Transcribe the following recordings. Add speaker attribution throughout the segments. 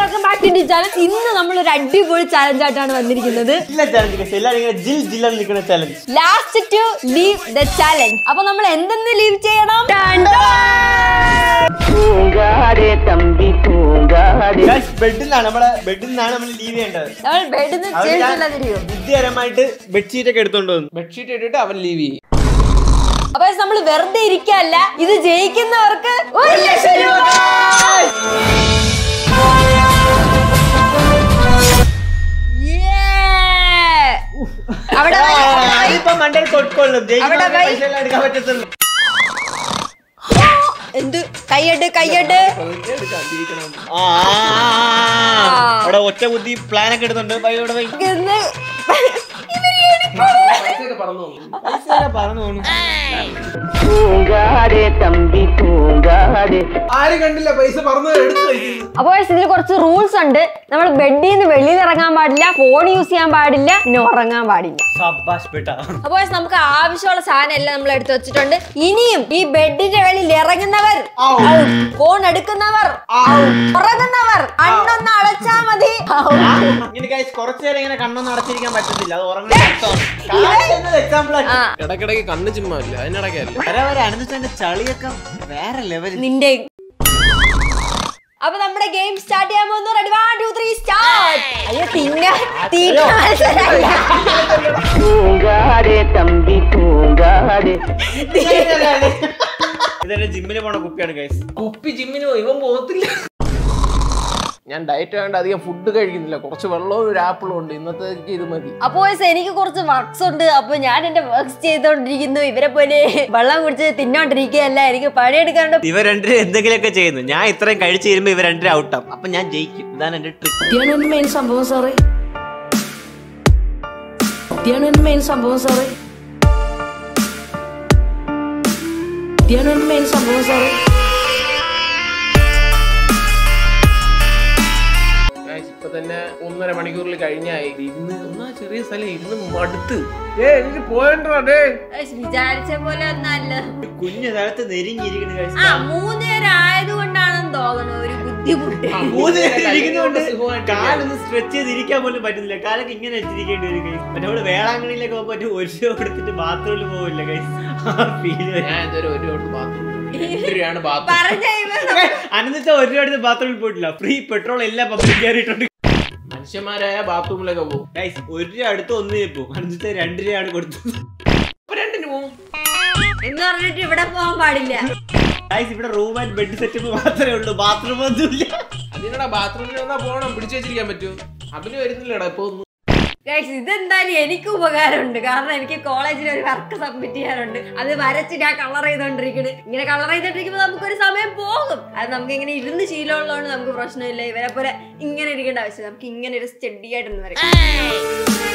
Speaker 1: Welcome back to challenge ഇന്ന് നമ്മൾ ഒരു അടിപൊളി ചാലഞ്ച് ആയിട്ടാണ് വന്നിരിക്കുന്നത്
Speaker 2: ഇല്ല ചാലഞ്ച് ഗൈസ് എല്ലാരും ഇങ്ങനെ ജിൽ ജില്ലെന്ന് നിൽക്കുന്ന challenge
Speaker 1: last to leave the challenge അപ്പൊ നമ്മൾ എന്തെന്ന് ലീവ് ചെയ്യണം Dun, dun.
Speaker 3: തൂങ്കാതെ തമ്പി തൂങ്കാതെ
Speaker 2: ഗൈസ് ബെഡിൽ നിന്നാണ് നമ്മളെ ബെഡിൽ നിന്നാണ് നമ്മൾ ലീവ് ചെയ്യേണ്ടത്
Speaker 1: നമ്മൾ ബെഡിൽ നിന്ന്
Speaker 2: അത് ഞാൻ
Speaker 1: ചേർത്തില്ലാതിരിക്കും
Speaker 2: ബുദ്ധിപരമായിട്ട് ബെഡ്ഷീറ്റ് ഒക്കെ എടുത്തോണ്ട് വന്നു
Speaker 4: ബെഡ്ഷീറ്റ് ഇട്ടിട്ട് അവൻ ലീവ് ചെയ്യും
Speaker 1: അപ്പൊ നമ്മൾ വെറുതെ ഇരിക്കല്ല ഇത് ജയിക്കുന്നവർക്ക് ഒരു ലക്ഷം രൂപ Yeah! അവിടെ പോയി.
Speaker 2: ഇപ്പൊ മണ്ടയിൽ കൊടുക്കൊള്ളും ജയിക്കുന്ന
Speaker 1: അവിടെ പോയി.
Speaker 2: പൈസ എല്ലാം എടുക്കാൻ പറ്റത്തുള്ളൂ
Speaker 1: എന്ത് കയ്യട്ട് കയ്യട്ട്
Speaker 2: ആ, അവിടെ ഒറ്റ ബുദ്ധി പ്ലാൻ ഒക്കെ എടുത്തുണ്ട് പൈ ഇവിടെ പോയി
Speaker 1: ഇന്ന്
Speaker 2: പൈസ എല്ലാം പറഞ്ഞു പോണു
Speaker 3: തൂങ്കാതെ തമ്പി തൂങ്കാതെ
Speaker 4: ആരും കണ്ടില്ല പൈസ പറഞ്ഞു എടുത്തു വയ്ക്കുന്നു
Speaker 1: അപ്പൊ ഇതിൽ കുറച്ച് റൂൾസ് ഉണ്ട് നമ്മൾ ബെഡിൽ നിന്ന് വെളിയിൽ ഇറങ്ങാൻ പാടില്ല ഫോൺ യൂസ് ചെയ്യാൻ പാടില്ല പിന്നെ ഉറങ്ങാൻ പാടില്ല
Speaker 2: സബാഷ് ബേട്ടാ
Speaker 1: അപ്പൊ നമുക്ക് ആവശ്യമുള്ള സാധനം എല്ലാം നമ്മൾ എടുത്തു വെച്ചിട്ടുണ്ട് ഇനിയും ഈ ബെഡിന്റെ വെളിയിൽ ഇറങ്ങുന്നവർ out. ഫോൺ എടുക്കുന്നവർ out. ഉറങ്ങുന്നവർ അണ്ണൊന്ന് അടച്ചാ മതി out.
Speaker 2: ഇങ്ങനെ ഗൈസ് കുറച്ചു നേരം ഇങ്ങനെ കണ്ണൊന്നും അടച്ചിരിക്കാൻ പറ്റത്തില്ല അത് ഉറങ്ങുന്ന എക്സാമ്പിൾ
Speaker 1: ആ
Speaker 4: ഇടക്കിടക്ക് കണ്ണ് ചിമ്മല്ല അതിനിടയ്ക്കല്ല
Speaker 2: വരെ വരെ അനന്തന്റെ ചളിയൊക്കെ വേറെ ലെവലിൽ
Speaker 1: നിന്റെ അപ്പൊ നമ്മുടെ ഗെയിം സ്റ്റാർട്ട് ചെയ്യാൻ പോകുന്നു ready one two three start അയ്യോ തിങ്ങ തീറ്റ മത്സരമല്ല.
Speaker 3: തൂങ്കാതെ തമ്പി തൂങ്കാതെ
Speaker 2: ഇതെന്റെ ജിമ്മിൽ പോണ കുപ്പിയാണ് ഗൈസ്
Speaker 4: കുപ്പി ജിമ്മിന് പോയി ഇവൻ പോകത്തില്ല ഞാൻ ഡയറ്റ് ആയതുകൊണ്ട് അധികം ഫുഡ് കഴിക്കുന്നില്ല കുറച്ച് വെള്ളവും ഒരു ആപ്പിളും ഉണ്ട് ഇന്നത്തേക്ക് ഇത് മതി
Speaker 1: അപ്പൊ guys, എനിക്ക് കുറച്ച് വർക്ക്സ് ഉണ്ട് അപ്പൊ ഞാൻ എന്റെ വർക്ക്സ് ചെയ്തോണ്ടിരിക്കുന്നു ഇവരെ പോലെ വെള്ളം കുടിച്ച് തിന്നോണ്ടിരിക്കുകയല്ല എനിക്ക് പണിയെടുക്കാണ്ട്
Speaker 2: ഇവർ രണ്ടുപേരും എന്തെങ്കിലുമൊക്കെ ചെയ്യുന്നു ഞാൻ ഇത്രയും കഴിച്ചു തരുമ്പോ ഇവർ രണ്ടുപേരും ഔട്ടാവും അപ്പൊ ഞാൻ ജയിക്കും ഇതാണ് എന്റെ ട്രിക്ക്
Speaker 5: ഇതാണ് എന്റെ മെയിൻ സംഭവം സാറേ ഇതാണ് എന്റെ മെയിൻ സംഭവം സാറേ ഇതാണ് എന്റെ മെയിൻ സംഭവം സാറേ
Speaker 4: Guys, ഇപ്പൊ തന്നെ ഒന്നര മണിക്കൂറിൽ കഴിഞ്ഞായി ഇരുന്ന് ഒന്നാ ചെറിയ സ്ഥലം ഇരുന്ന് മടുത്ത് ഏ എനിക്ക് പോയണ്ടാ ഡേ
Speaker 1: Guys, വിചാരിച്ച പോലെ ഒന്നല്ല
Speaker 2: കുഞ്ഞു സ്ഥലത്ത് നെരിഞ്ഞിരിക്കുന്നു guys.
Speaker 1: ആ മൂന്ന് പേര് ആയതുകൊണ്ടാണെന്ന് തോന്നുന്നു ഒരു ബുദ്ധിമുട്ട്
Speaker 2: മൂന്ന് പേര് ഇരിക്കുന്നതുകൊണ്ട്
Speaker 4: സുഖമായിട്ട്
Speaker 2: കാലൊന്ന് സ്ട്രെച്ച് ചെയ്തിരിക്കാൻ പോലും പറ്റുന്നില്ല കാലൊക്കെ ഇങ്ങനെ വെച്ചിരിക്കേണ്ടി വരും കൈസ് മറ്റേ നമ്മള് വേളാങ്കണിയിലൊക്കെ പോകുമ്പോ മറ്റേ ഒരു രൂപ കൊടുത്തിട്ട് ബാത്റൂമിൽ പോവില്ല കൈസ് ഫീല്
Speaker 4: ഞാൻ ഇതുവരെ ഒരു വട്ടം ബാത്റൂം രൂപയാണ് ബാത്റൂം
Speaker 1: പറഞ്ഞ ഇവൻ
Speaker 2: അനന്തത്തെ ഒരു രൂപ എടുത്ത് ബാത്റൂമിൽ പോയിട്ടില്ല ഫ്രീ പെട്രോൾ എല്ലാം പബ്ലിക് കയറിയിട്ടുണ്ട്
Speaker 4: മനുഷ്യന്മാരായ ബാത്റൂമിലൊക്കെ പോകും
Speaker 2: ഗൈസ് ഒരു രൂപ അടുത്ത് ഒന്നിന് പോകും അനന്തത്തെ രണ്ട് രൂപയാണ് കൊടുത്തത്
Speaker 4: അപ്പൊ രണ്ടിന് പോകും
Speaker 1: എന്ന് പറഞ്ഞിട്ട് ഇവിടെ പോകാൻ പാടില്ല
Speaker 2: ഗൈസ് ഇവിടെ റൂം ആൻഡ് ബെഡ് സെറ്റപ്പ് മാത്രമേ ഉള്ളൂ ബാത്റൂം ഒന്നുമില്ല
Speaker 4: അതിനടാ ബാത്റൂമിൽ വന്നാ പോണം പിടിച്ചു വെച്ചിരിക്കാൻ പറ്റുമോ അതിന് വരുന്നില്ലടാ ഇപ്പൊ ഒന്നും
Speaker 1: ഗൈസ് ഇതെന്തായാലും എനിക്ക് ഉപകാരമുണ്ട് കാരണം എനിക്ക് കോളേജിൽ ഒരു വർക്ക് സബ്മിറ്റ് ചെയ്യാനുണ്ട് അത് വരച്ച് ഞാൻ കളർ ചെയ്തോണ്ടിരിക്കണ് ഇങ്ങനെ കളർ ചെയ്തോണ്ടിരിക്കുമ്പോൾ നമുക്കൊരു സമയം പോകും അത് നമുക്ക് ഇങ്ങനെ ഇരുന്ന് ശീലമുള്ളതുകൊണ്ട് നമുക്ക് പ്രശ്നമില്ല ഇവരെ പോലെ ഇങ്ങനെ ഇരിക്കേണ്ട ആവശ്യം നമുക്ക് ഇങ്ങനെ ഒരു സ്റ്റഡി ആയിട്ടൊന്ന് വരയ്ക്കാം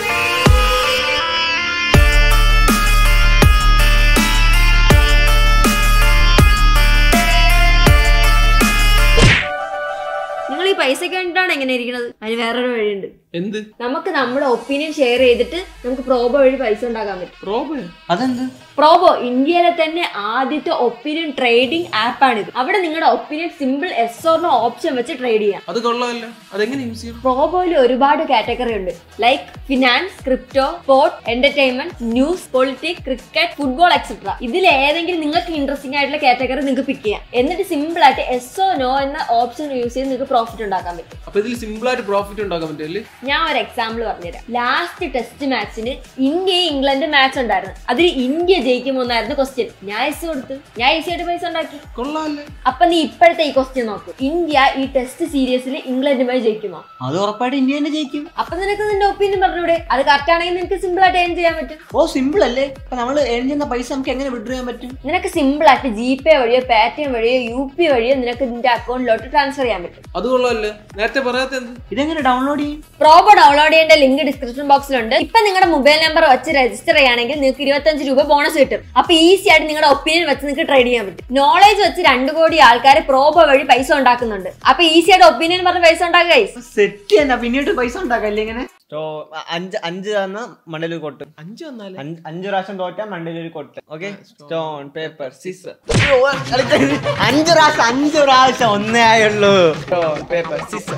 Speaker 1: നിങ്ങൾ ഈ പൈസക്ക് വേണ്ടിയിട്ടാണ് എങ്ങനെ ഇരിക്കുന്നത് അതിന് വേറൊരു വഴിയുണ്ട്
Speaker 4: എന്ത്
Speaker 1: നമുക്ക് നമ്മുടെ ഒപ്പീനിയൻ ഷെയർ ചെയ്തിട്ട് നമുക്ക് പ്രോബോ വഴി പൈസ ഉണ്ടാക്കാൻ പറ്റും
Speaker 4: റോബ്
Speaker 2: അതെന്ത്
Speaker 1: പ്രോബോ ഇന്ത്യയിലെ തന്നെ ആദ്യത്തെ ഒപ്പീനിയൻ ട്രേഡിംഗ് ആപ്പാണിത് അവിടെ നിങ്ങളുടെ opinion simple yes or no option വെച്ച് ട്രേഡ് ചെയ്യാം
Speaker 4: അത് കൊള്ളാമല്ലോ അതെങ്ങനെ യൂസ് ചെയ്യും
Speaker 1: പ്രോബോയിൽ ഒരുപാട് കാറ്റഗറി ഉണ്ട് like finance crypto sport entertainment news politics cricket football etcetera ഇതിൽ ഏതെങ്കിലും നിങ്ങൾക്ക് ഇൻട്രസ്റ്റിംഗ് ആയിട്ടുള്ള കാറ്റഗറി നിങ്ങൾക്ക് പിക്ക് ചെയ്യാം എന്നിട്ട് സിമ്പിൾ ആയിട്ട് എസ് ഓ നോ എന്ന ഓപ്ഷൻ യൂസ് ചെയ്ത് നിങ്ങൾക്ക് പ്രോഫിറ്റ് ഉണ്ടാക്കാൻ പറ്റും
Speaker 4: അപ്പൊ ഇതിൽ സിമ്പിൾ ആയിട്ട് പ്രോഫിറ്റ് ഉണ്ടാക്കാൻ പറ്റില്ലേ
Speaker 1: ഞാൻ ഒരു എക്സാമ്പിൾ പറഞ്ഞുതരാം ലാസ്റ്റ് ടെസ്റ്റ് മാച്ചിന് ഇന്ത്യയും ഇംഗ്ലണ്ട് മാച്ച് ഉണ്ടായിരുന്നു അതിൽ ഇന്ത്യ ജയിക്കുമെന്നായിരുന്നു ക്വസ്റ്റ്യൻ ഞാൻ ഈസി കൊടുത്തു ഞാൻ ഈസി ആയിട്ട് പൈസ ഉണ്ടാക്കി
Speaker 4: കൊള്ളാമല്ലേ
Speaker 1: അപ്പൊ നീ ഇപ്പോഴത്തെ ഈ ക്വസ്റ്റ്യൻ നോക്കൂ ഇന്ത്യ ഈ ടെസ്റ്റ് സീരീസിൽ ഇംഗ്ലണ്ടുമായി ജയിക്കുമോ
Speaker 2: അത് ഉറപ്പായിട്ട് ഇന്ത്യ തന്നെ ജയിക്കും
Speaker 1: അപ്പൊ നിനക്ക് നിന്റെ ഒപ്പീനിയൻ പറഞ്ഞൂടെ അത് കറക്റ്റ് ആണെങ്കിൽ നിനക്ക് സിമ്പിൾ ആയിട്ട് ഏൺ ചെയ്യാൻ പറ്റും
Speaker 2: ഓ സിമ്പിൾ അല്ലേ ഇപ്പൊ നമ്മൾ ഏൺ ചെയ്യുന്ന പൈസ നമുക്ക് എങ്ങനെ വിഡ്രോ ചെയ്യാൻ പറ്റും
Speaker 1: നിനക്ക് സിമ്പിൾ ആയിട്ട് ജി പേ വഴിയോ പേടിഎം വഴിയോ യു പി വഴിയോ നിനക്ക് നിന്റെ അക്കൗണ്ടിലോട്ട് ട്രാൻസ്ഫർ ചെയ്യാൻ പറ്റും
Speaker 4: അത് കൊള്ളാമല്ലേ നേരത്തെ പറയാത്ത എന്ത്
Speaker 2: ഇതെങ്ങനെ ഡൗൺലോഡ് ചെയ്യും
Speaker 1: പ്രോ റോബോ ഡൗൺലോഡ് ചെയ്യേണ്ട ലിങ്ക് ഡിസ്ക്രിപ്ഷൻ ബോക്സിലുണ്ട് ഇപ്പൊ നിങ്ങളുടെ മൊബൈൽ നമ്പർ വെച്ച് രജിസ്റ്റർ ചെയ്യുകയാണെങ്കിൽ നിങ്ങൾക്ക് ഇരുപത്തഞ്ച് രൂപ ബോണസ് കിട്ടും അപ്പൊ ഈസി ആയിട്ട് നിങ്ങളുടെ ഒപ്പീനിയൻ വെച്ച് നിങ്ങൾക്ക് ട്രേഡ് ചെയ്യാൻ പറ്റും നോളേജ് വെച്ച് രണ്ട് കോടി ആൾക്കാർ പ്രോബോ വഴി പൈസ ഉണ്ടാക്കുന്നുണ്ട് അപ്പൊ ഈസി ആയിട്ട് ഒപ്പീനിയൻ പറഞ്ഞ് പൈസ ഉണ്ടാക്കുക guys.
Speaker 2: സെറ്റ് തന്നെ പിന്നീട് പൈസ ഉണ്ടാക്കല്ലേ ഇങ്ങനെ സ്റ്റോ അഞ്ച് അഞ്ച് തന്ന മണ്ടലൂർ കൊട്ട്
Speaker 4: അഞ്ചു വന്നാലേ
Speaker 2: അഞ്ച് അഞ്ച് പ്രാവശ്യം തോറ്റാ മണ്ടലൂർ കൊട്ട് ഓക്കെ സ്റ്റോൺ പേപ്പർ സിസ് അഞ്ച് പ്രാവശ്യം അഞ്ച് പ്രാവശ്യം ഒന്നേ ആയുള്ളൂ സ്റ്റോൺ പേപ്പർ സിസ്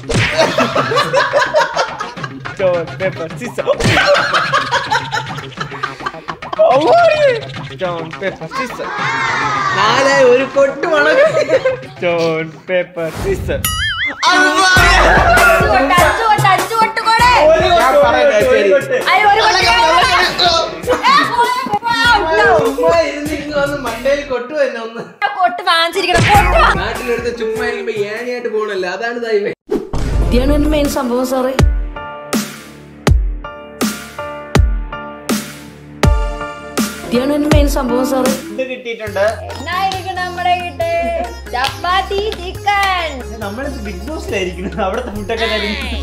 Speaker 2: സ്റ്റോൺ പേപ്പർ സിസ് സ്റ്റോൺ പേപ്പർ സിസ് നാലായി ഒരു കൊട്ട് വേണം സ്റ്റോൺ പേപ്പർ സിസ്
Speaker 1: അഞ്ച് കൊട്ട്, അഞ്ച് കൊട്ട്, അഞ്ച് കൊട്ട് കൊട്.
Speaker 4: ഞാൻ പറയട്ടെ, ശരി.
Speaker 1: അയ്യോ, ഒരു കൊട്ട് കൊട്. ഏ, പോയെ, പോയെ, ഔട്ടോ.
Speaker 4: ചുമ്മാ ഇരുന്നിരുന്ന് വന്ന് മണ്ടയിൽ കൊട്ടു തന്നെ ഒന്ന്
Speaker 1: കൊട്ട് വാങ്ങിച്ചിരിക്കണം കൊട്ട് വാ-
Speaker 4: നാട്ടിലെടുത്ത് ചുമ്മാ ഇരിക്കുമ്പോ ഏണിയായിട്ട് പോകണല്ലേ അതാണ് ദൈവം
Speaker 5: ഇതാണ് ഒരു മെയിൻ സംഭവം സാറേ ഇതാണ് ഒരു മെയിൻ സംഭവം സാറേ
Speaker 2: ഇത് കിട്ടിയിട്ടുണ്ട്
Speaker 1: എന്നായിരിക്കും നമ്മുടെ കിട്ടേ ചപ്പാത്തി ചിക്കൻ
Speaker 2: നമ്മൾ ബിഗ് ബോസിലായിരിക്കണം അവിടുത്തെ ഫുഡൊക്കെ തരുന്നു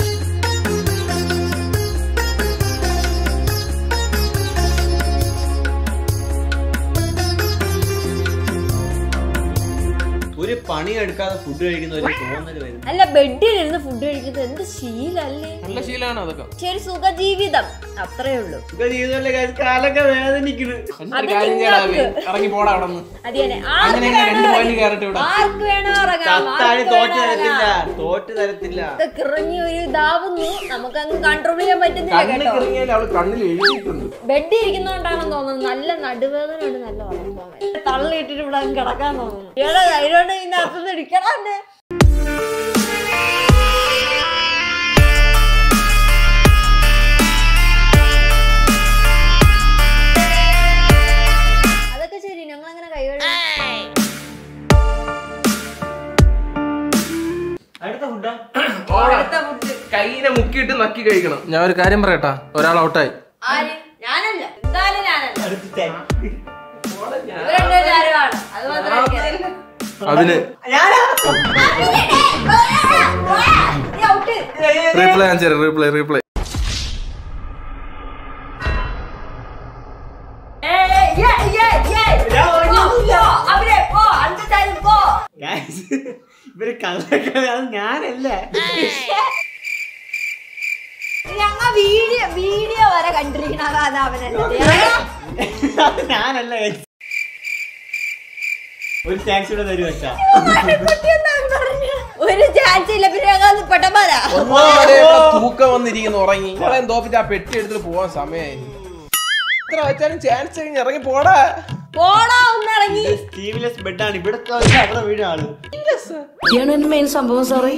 Speaker 2: ഒരു പണി എടുക്കാതെ ഫുഡ് കഴിക്കുന്ന ഒരു തോന്നൽ വരും
Speaker 1: അല്ല ബെഡിൽ ഇരുന്ന് ഫുഡ് കഴിക്കുന്നത് എന്ത് ശീലല്ലേ
Speaker 4: നല്ല ശീലമാണ് അതൊക്കെ
Speaker 1: ശരി സുഖജീവിതം അത്രേ ഉള്ളൂ
Speaker 2: സുഖ ജീവിതമല്ലേ guys? കാലൊക്കെ വേദനിക്കുന്നു
Speaker 4: ഒരു കാര്യം ചെയ്യടാ അവൻ. ഇറങ്ങി പോടാ അവിടെ നിന്ന്
Speaker 1: അത് തന്നെ
Speaker 4: അങ്ങനെ
Speaker 1: ആർക്ക്
Speaker 4: അങ്ങനെ രണ്ട്
Speaker 1: വേണോ
Speaker 4: പോയിന്റ് കയറിട്ട് ഇവിടെ
Speaker 1: ആർക്ക് വേണോ ഇറങ്ങാം
Speaker 2: ചത്താടി
Speaker 1: ആർക്ക്
Speaker 2: തോറ്റ്
Speaker 1: വേണോ
Speaker 2: തരത്തില്ല
Speaker 1: ഇറങ്ങാം
Speaker 2: തോറ്റ് തരത്തില്ല
Speaker 1: ഇതൊക്കെ ഇറങ്ങി ഒരു ഇതാവുന്നു നമുക്ക് അങ്ങ് കൺട്രോൾ ചെയ്യാൻ പറ്റുന്നില്ല
Speaker 4: കണ്ണിൽ
Speaker 1: കേട്ടോ
Speaker 4: ഇറങ്ങിയാൽ അവള് കണ്ണിൽ എഴുതിയിട്ടുണ്ട്
Speaker 1: ബെഡ് ഇരിക്കുന്നോണ്ടാണെന്ന് തോന്നുന്നു നല്ല നടുവേദന ഉണ്ട് നല്ല ഉറപ്പാൻ തള്ളിയിട്ടിട്ട് ഇവിടെ അങ്ങ് കിടക്കാൻ തോന്നുന്നു ഏടാ ധൈര്യം ഇതിനകത്തുനിന്ന് ഇടിക്കണേ അതൊക്കെ ശരി ഞങ്ങൾ അങ്ങനെ കൈ
Speaker 2: അടുത്ത ഫുഡാ
Speaker 4: കൈനെ മുക്കിയിട്ട് നക്കി കഴിക്കണം ഞാൻ ഒരു കാര്യം പറയട്ടാ ഒരാൾ ഔട്ടായി
Speaker 1: ആര് ഞാനല്ല എന്തായാലും ഞാനല്ല
Speaker 2: അടുത്ത ചാ-
Speaker 1: ഇവരെല്ലാവരും ആരുമാണ് അത് മാത്രമേ എനിക്കറിയാം.
Speaker 4: അതിന്
Speaker 2: ഞാനാ?
Speaker 1: നീ ഔട്ട്
Speaker 4: റീപ്ലൈ ഞാൻ ചെയ്യാം റീപ്ലൈ റീപ്ലൈ
Speaker 1: ഏയ്, ഏയ്, ഏയ്, ഏയ്.
Speaker 2: ഞാൻ പറഞ്ഞില്ല.
Speaker 1: പോ, പോ, അവിടെ പോ, അഞ്ചെട്ടായാലും പോ.
Speaker 2: Guys, ഇവര് കള്ളക്കളി അത് ഞാനല്ല
Speaker 1: ഞങ്ങ വീഡിയോ വീഡിയോ വരെ കണ്ടിരിക്കണതാണ് അവനല്ലേ
Speaker 2: അത് ഞാനല്ല guys. ഒരു ചാൻസ് കൂടെ തരുമോ വെച്ചാ
Speaker 1: ഒരു ചാൻസ് ഇല്ല പിന്നെ ഞങ്ങൾ പെട്ടമാരാ
Speaker 4: തൂക്കം വന്നിരിക്കുന്നു ഉറങ്ങി ഇവളെ തോപ്പിച്ച് ആ പെട്ടി എടുത്തിട്ട് പോവാൻ സമയമായി ഇത്ര വെച്ചാലും ചാൻസ് കഴിഞ്ഞ് ഇറങ്ങി പോടാ
Speaker 1: പോടാ ഒന്ന് ഇറങ്ങി
Speaker 2: സ്റ്റീവിലെസ് ബെഡാണ് ഇവിടെ അവിടെ വീട് ആള്
Speaker 5: ഇതാണ് ഒരു മെയിൻ സംഭവം സാറേ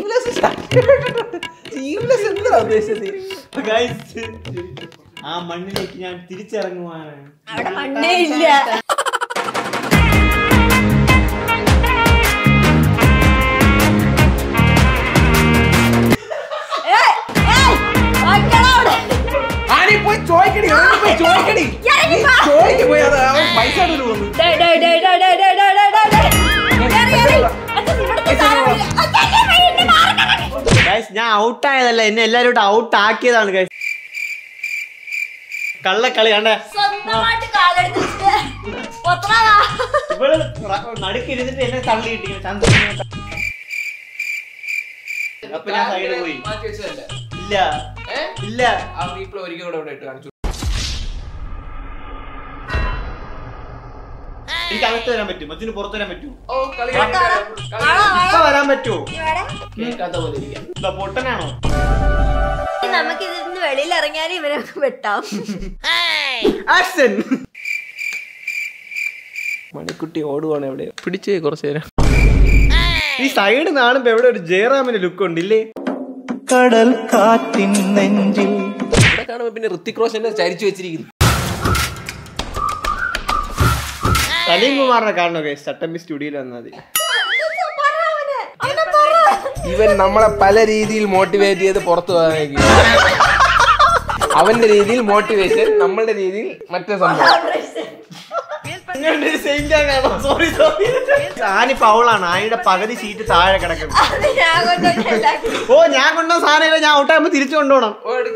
Speaker 4: ജീവലസ് എന്താ ഉദ്ദേശിച്ചത്
Speaker 2: Guys, ആ മണ്ണിലേക്ക് ഞാൻ തിരിച്ചിറങ്ങുവാണ്
Speaker 1: അവിടെ മണ്ണേ ഇല്ല ഏയ്, ഏയ്, വാങ്ങിക്കടാ അവിടെ.
Speaker 4: ആനി പോയി ചോദിക്കടി ഇറങ്ങി പോയി ചോദിക്കടി
Speaker 1: ഇറങ്ങി വാ.
Speaker 4: ചോദിക്ക് പോയി അത് അവൻ പൈസ ഇടല് വന്നു
Speaker 1: ഡേയ്, ഡേയ്, ഡേയ്, ഡേയ്, ഡേയ്, ഡേയ്, ഡേയ്, ഡേയ്, ഡേയ്, ഡേയ്. കേറി, കേറി. അച്ഛൻ ഇവിടുത്തെ സാധനമില്ല. അച്ഛൻ, അച്ഛൻ, വഴിയുണ്ട്, മാറി കിടക്ക്.
Speaker 2: ഗൈസ് ഞാൻ ഔട്ട് ആയതല്ല എന്നെ എല്ലാരും ഔട്ട് ആക്കിയതാണ് ഗൈസ് കള്ളക്കളി കണ്ടേ
Speaker 1: സ്വന്തമായിട്ട് കാലെടുത്ത് വെച്ചിട്ട് പൊത്തണതാ.
Speaker 2: ഇവള് നടുക്കിരുന്നിട്ട് എന്നെ തള്ളി കിട്ടി ചന്ദ്രനെ ത- അപ്പൊ ഞാൻ സൈഡ് പോയി
Speaker 4: മാറ്റി വെച്ചതല്ലേ
Speaker 2: ഇല്ല
Speaker 4: ഏ?
Speaker 2: ഇല്ല
Speaker 4: ആ റീപ്ലൈ ഒരിക്കൽ കൂടെ ഇവിടെ ഇട്ട് കാണിച്ചു
Speaker 2: എനിക്ക് അകത്ത് വരാൻ പറ്റും മറ്റിന് പുറത്ത് വരാൻ പറ്റുമോ
Speaker 4: ഓ കളി
Speaker 1: ആണോ,
Speaker 2: ഇപ്പൊ
Speaker 1: ആണോ?
Speaker 2: വരാൻ പറ്റുമോ
Speaker 1: നീ വേടെ?
Speaker 4: കേൾക്കാത്ത പോലെ ഇരിക്കാം
Speaker 2: ഇതാ പൊട്ടനാണോ
Speaker 1: നമുക്ക് ഇതിന്ന് വെളിയിൽ ഇറങ്ങിയാലും ഇവരൊക്കെ വെട്ടാം
Speaker 2: ആക്ഷൻ
Speaker 4: മണിക്കുട്ടി ഓടുവാണ് എവിടെ പിടിച്ചേ കുറച്ചു നേരം
Speaker 2: ഈ സൈഡ് കാണുമ്പോ എവിടെ ഒരു ജയറാമിന്റെ ലുക്ക് ഉണ്ട് ഇല്ലേ
Speaker 6: കടൽ കാറ്റിൻ നെഞ്ചിൽ
Speaker 4: ഇവിടെ കാണുമ്പോ പിന്നെ ഋത്തിക് റോഷനെ ചരിച്ചു വെച്ചിരിക്കുന്നു
Speaker 2: സലീം കുമാറിനെ കാണണോ ഗൈസ് ചട്ടമ്പി സ്റ്റുഡിയോയിൽ വന്നാൽ മതി
Speaker 4: ഇവൻ നമ്മളെ പല രീതിയിൽ മോട്ടിവേറ്റ് ചെയ്ത് പുറത്തു പോകാൻ അവന്റെ രീതിയിൽ മോട്ടിവേഷൻ നമ്മളുടെ രീതിയിൽ മറ്റേ സംഭവം
Speaker 2: സോറി സോറി ആനി പൗളാണ് ആനിയുടെ പകുതി സീറ്റ് താഴെ കിടക്കുന്നു
Speaker 1: അത് ഞാൻ കൊണ്ടുവന്നതല്ല.
Speaker 2: ഓ ഞാൻ കൊണ്ടുവന്ന സാധനം ഞാൻ ഔട്ടാകുമ്പോ തിരിച്ചു കൊണ്ടുപോകണം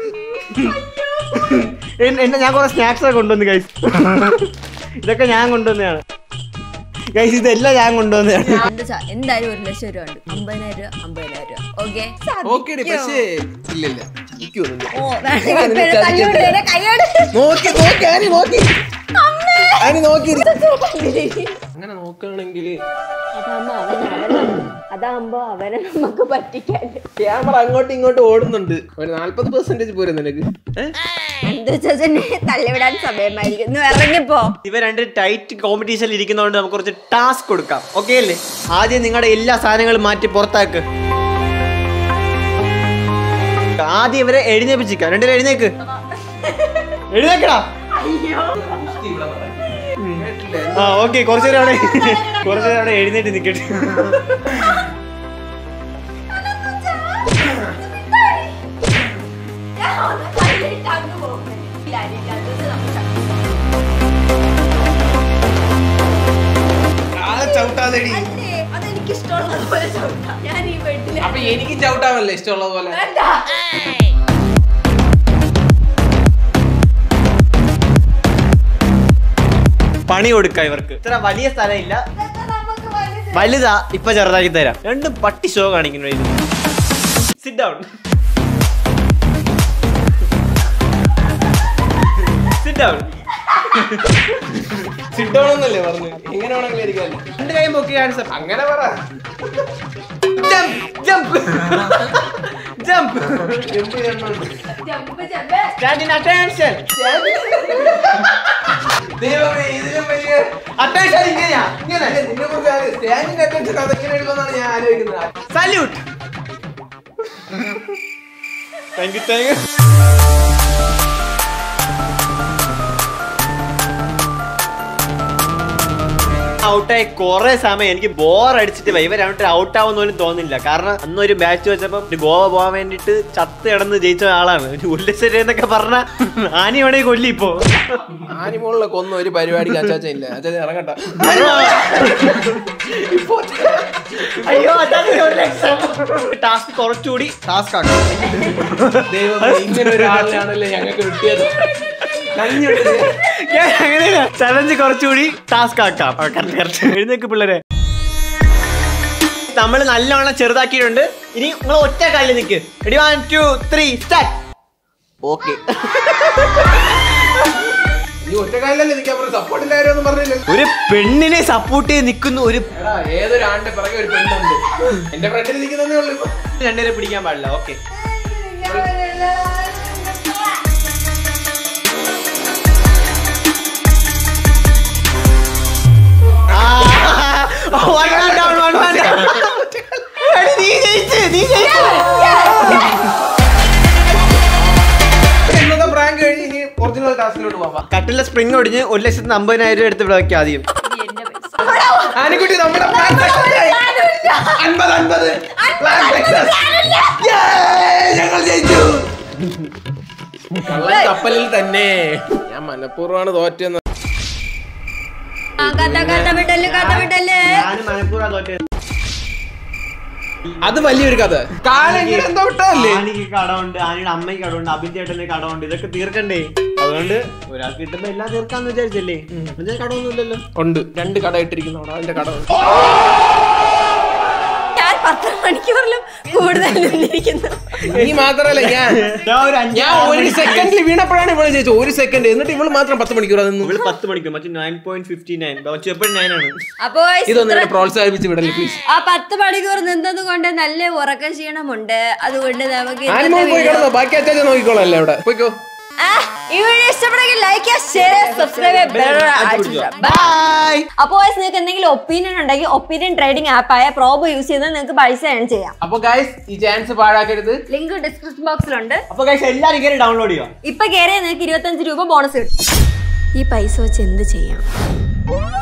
Speaker 2: എൻ- എന്നെ ഞാൻ കുറെ സ്നാക്സ് ഒക്കെ കൊണ്ടുവന്നു ഗൈസ് ഇതൊക്കെ ഞാൻ കൊണ്ടുവന്നതാണ് ഗൈസ് ഇതെല്ലാം ഞാൻ കൊണ്ടുവന്നതാണ്
Speaker 1: എന്ത് സാ- എന്തായാലും ഒരു ലക്ഷം രൂപ ഉണ്ട് അമ്പതിനായിരം രൂപ അമ്പതിനായിരം രൂപ ഓക്കെ
Speaker 4: ഓക്കേടി പക്ഷേ ഇല്ലില്ല ചതിക്കൊന്നുമില്ല.
Speaker 1: ഓ വേണമെങ്കിൽ ഇപ്പഴേ തല്ലുകൊണ്ട് എന്നെ കൈയോട്
Speaker 4: നോക്കി നോക്കി ആനി നോക്കി ആനി നോക്കി അങ്ങനെ നോക്കുകയാണെങ്കിൽ
Speaker 1: അതാകുമ്പോ അവനെ അവനെ അതാകുമ്പോ അവനെ നമുക്ക് പറ്റിക്കാൻ
Speaker 4: ക്യാമറ അങ്ങോട്ടും ഇങ്ങോട്ടും ഓടുന്നുണ്ട് ഒരു നാല്പത് പെർസെന്റേജ് പോരെ നിനക്ക് ഏ?
Speaker 1: എന്ത് വെച്ചാൽ തള്ളിവിടാൻ സമയമായിരിക്കും ഇന്ന് ഇറങ്ങിപ്പോ
Speaker 2: ഇവ രണ്ട് ടൈറ്റ് കോമ്പറ്റീഷനിൽ ഇരിക്കുന്നതുകൊണ്ട് നമുക്ക് കുറച്ച് ടാസ്ക് കൊടുക്കാം ഓക്കെ അല്ലേ ആദ്യം നിങ്ങളുടെ എല്ലാ സാധനങ്ങളും മാറ്റി പുറത്താക്ക് ആദ്യം ഇവരെ എഴുന്നേപ്പിച്ചിക്കാം രണ്ടുപേരും എഴുന്നേക്ക് എഴുന്നേക്കടാ ആ ഓക്കെ കുറച്ചു നേരം അവിടെ കുറച്ചു നേരം അവിടെ എഴുന്നേറ്റ് നിക്കട്ടെ
Speaker 4: ആളെ ചവിട്ടാതെടി
Speaker 1: അതെനിക്ക് ഇഷ്ടമുള്ളത് പോലെ ചവിട്ടാം ഞാൻ ഈ വീട്ടില്
Speaker 4: അപ്പൊ എനിക്ക് ചവിട്ടാമല്ലേ ഇഷ്ടമുള്ളത് പോലെ
Speaker 1: വേണ്ട
Speaker 2: പണി കൊടുക്ക ഇവർക്ക് ഇത്ര വലിയ സ്ഥലമില്ല
Speaker 1: ഇതൊക്കെ നമുക്ക് വലുത്.
Speaker 2: വലുതാ ഇപ്പൊ ചെറുതാക്കി തരാം രണ്ടും പട്ടി ഷോ കാണിക്കുന്നു സിറ്റ് ഡൗൺ സിറ്റ് ഡൗൺ
Speaker 4: സിഡോണെന്നല്ലേ പറഞ്ഞു എങ്ങനെ വേണമെങ്കിലും ഇരിക്കാല്ലേ
Speaker 2: രണ്ട് കൈ പൊക്കി ആൻസർ
Speaker 4: അങ്ങനെ പറ
Speaker 2: ജംപ് ജംപ് ജംപ്
Speaker 4: ജമ്പ് ചെയ്യണുണ്ട്
Speaker 1: jump jump.
Speaker 2: Stand in attention
Speaker 4: ദൈവമേ ഇതിലും വലിയ
Speaker 2: അറ്റൻഷൻ ഇങ്ങനെയാ ഇങ്ങനെ
Speaker 4: നിന്നെ കുറിച്ച് സ്റ്റാൻഡിങ് അറ്റൻഷൻ അതെങ്ങനെ എടുക്കുമെന്നാണ് ഞാൻ ആലോചിക്കുന്നത്
Speaker 2: salute thank you thank you ഔട്ടായി കുറെ സമയം എനിക്ക് ബോർ അടിച്ചിട്ട് വൈ. ഇവർ രണ്ടിട്ട് ഔട്ട് ആവുന്ന പോലും തോന്നില്ല കാരണം അന്നൊരു ബാച്ച് വെച്ചപ്പം ഒരു ഗോവ പോകാൻ വേണ്ടിട്ട് ചത്ത് കിടന്ന് ജയിച്ച ആളാണ് ഒരു ഉല്ലശ്ശേരി എന്നൊക്കെ പറഞ്ഞ ആനി വേണേ കൊല്ലി ഇപ്പോ
Speaker 4: ആനിമോളിലൊക്കെ ഒന്നും ഒരു പരിപാടിക്ക് അച്ചാച്ച ഇല്ല അച്ചാച്ച ഇറങ്ങട്ടെ
Speaker 2: അയ്യോ ടാസ്ക് കുറച്ചുകൂടി ടാസ്ക് ആക്കാം
Speaker 4: ദൈവമേ ഇങ്ങനെ ഒരാളിനാണല്ലേ ഞങ്ങൾക്ക് കിട്ടിയത് നന്ദിയുണ്ട്
Speaker 2: ചലഞ്ച് കുറച്ചുകൂടി ടാസ്ക് ആക്കാം കറക്റ്റ് കറക്റ്റ് എഴുന്നേക്ക് പിള്ളേരെ നമ്മൾ നല്ലോണം ചെറുതാക്കിയിട്ടുണ്ട് ഇനി നിങ്ങൾ ഒറ്റ കാലിൽ നിൽക്ക് ready one two three start okay
Speaker 4: നീ ഒറ്റക്കാലിലല്ലേ നിൽക്കാൻ പറഞ്ഞു സപ്പോർട്ട് ഇല്ലാരും ഒന്നും പറഞ്ഞില്ല
Speaker 2: ഒരു പെണ്ണിനെ സപ്പോർട്ട് ചെയ്ത് നിൽക്കുന്ന ഒരു
Speaker 4: എടാ ഏതൊരു ആണിന്റെ പിറകെ ഒരു പെണ്ണുണ്ട് എന്റെ ഫ്രണ്ടിൽ നിൽക്കുന്നതേ ഉള്ളൂ ഇപ്പൊ.
Speaker 2: രണ്ടുപേരെ പിടിക്കാൻ പാടില്ല ഓക്കെ നീ ജയിച്ച് നീ ജയിച്ചു
Speaker 4: ഇന്നത്തെ പ്രാങ്ക് കഴിഞ്ഞ് ഇനി ഒറിജിനൽ ടാസ്കിലോട്ട് പോവാം
Speaker 2: കട്ടിലെ സ്പ്രിങ് ഒടിഞ്ഞ് ഒരു ലക്ഷത്തി അമ്പതിനായിരം രൂപ എടുത്ത് ഇവിടെ വെക്കാം ആദ്യം
Speaker 4: ആനിക്കുട്ടി നമ്മുടെ plan success ആയി. അൻപത് അൻപത് Plan success. Yay! ഞങ്ങൾ ജയിച്ചു കള്ളൻ കപ്പലിൽ തന്നെ ഞാൻ മനഃപൂർവ്വമാണ് തോറ്റെന്ന്
Speaker 1: ആ, കഥ കഥ വിട്ടല് കഥ വിട്ടല്
Speaker 2: ഞാൻ മനഃപൂർവ്വം തോറ്റത്
Speaker 4: അത് വലിയൊരു കഥ കാലെങ്ങനെ എന്തോ വിട്ടതല്ലേ
Speaker 2: ആനിക്ക് കടമുണ്ട് ആനിയുടെ അമ്മയ്ക്ക് കടമുണ്ട് അഭിൻ ചേട്ടന് കടമുണ്ട് ഇതൊക്കെ തീർക്കണ്ടേ അതുകൊണ്ട് ഒരാൾക്ക് കിട്ടുമ്പോ എല്ലാം തീർക്കാന്ന് വിചാരിച്ചല്ലേ ഇതിന് കടമൊന്നുമില്ലല്ലോ
Speaker 4: ഉണ്ട് രണ്ട് കട ഇട്ടിരിക്കുന്നു അവിടെ അതിന്റെ കട ഉണ്ട്.
Speaker 1: ഞാൻ പത്ത് മണിക്കൂറിലും കൂടുതൽ നിന്നിരിക്കുന്നു
Speaker 4: നീ മാത്രല്ല ഞാൻ
Speaker 2: ഞാൻ ഒരു അഞ്ച്
Speaker 4: ഞാൻ ഒരു സെക്കൻഡിൽ വീണപ്പോഴാണ് ഇവള് ചോദിച്ചത് ഒരു സെക്കൻഡ് എന്നിട്ട് ഇവള് മാത്രം പത്ത് മണിക്കൂർ അത്
Speaker 2: ഇവള് പത്ത് മണിക്കൂർ മറ്റേ നയൻ പോയിന്റ് ഫിഫ്റ്റി നയൻ മറ്റു എപ്പോഴും നയൻ ആണ്
Speaker 1: അപ്പൊ guys,
Speaker 4: ഇതൊന്നും
Speaker 1: ഇത്ര-
Speaker 4: എന്നെ പ്രോത്സാഹിപ്പിച്ച് വിടല്ലേ പ്ലീസ്
Speaker 1: ആ പത്ത് മണിക്കൂർ നിന്നത് കൊണ്ട് നല്ല ഉറക്ക ക്ഷീണമുണ്ട് അതുകൊണ്ട് നമുക്ക്
Speaker 4: ആനിമോൾ
Speaker 1: ഇന്നത്തെ
Speaker 4: പോയി
Speaker 1: video-
Speaker 4: കിടന്നോ ബാക്കി അച്ചാച്ച നോക്കിക്കോളാം അല്ലേ അവിടെ പോയിക്കോ
Speaker 1: ആ, ഈ വീഡിയോ ഇഷ്ടപ്പെടുമെങ്കിൽ ലൈക്ക് ഷെയർ സബ്സ്ക്രൈബ്
Speaker 2: ബൈ
Speaker 1: അപ്പോൾ guys, നിങ്ങൾക്ക് എന്തെങ്കിലും ഒപ്പീനിയൻ ഉണ്ടെങ്കിൽ ഒപ്പീനിയൻ ട്രേഡിംഗ് ആപ്പായ പ്രോബ് യൂസ് ചെയ്ത് നിങ്ങൾക്ക് പൈസ ഏൺ ചെയ്യാം
Speaker 4: അപ്പൊ ഗൈസ് ഈ ചാൻസ് പാഴാക്കരുത്
Speaker 1: ലിങ്ക് ഡിസ്ക്രിപ്ഷൻ ബോക്സിലുണ്ട്
Speaker 2: അപ്പൊ ഗൈസ് എല്ലാരും കയറി ഡൗൺലോഡ് ചെയ്യാം
Speaker 1: ഇപ്പൊ കയറിയാൽ നിങ്ങൾക്ക് ഇരുപത്തഞ്ച് രൂപ ബോണസ് കിട്ടും ഈ പൈസ വെച്ച് എന്ത് ചെയ്യാം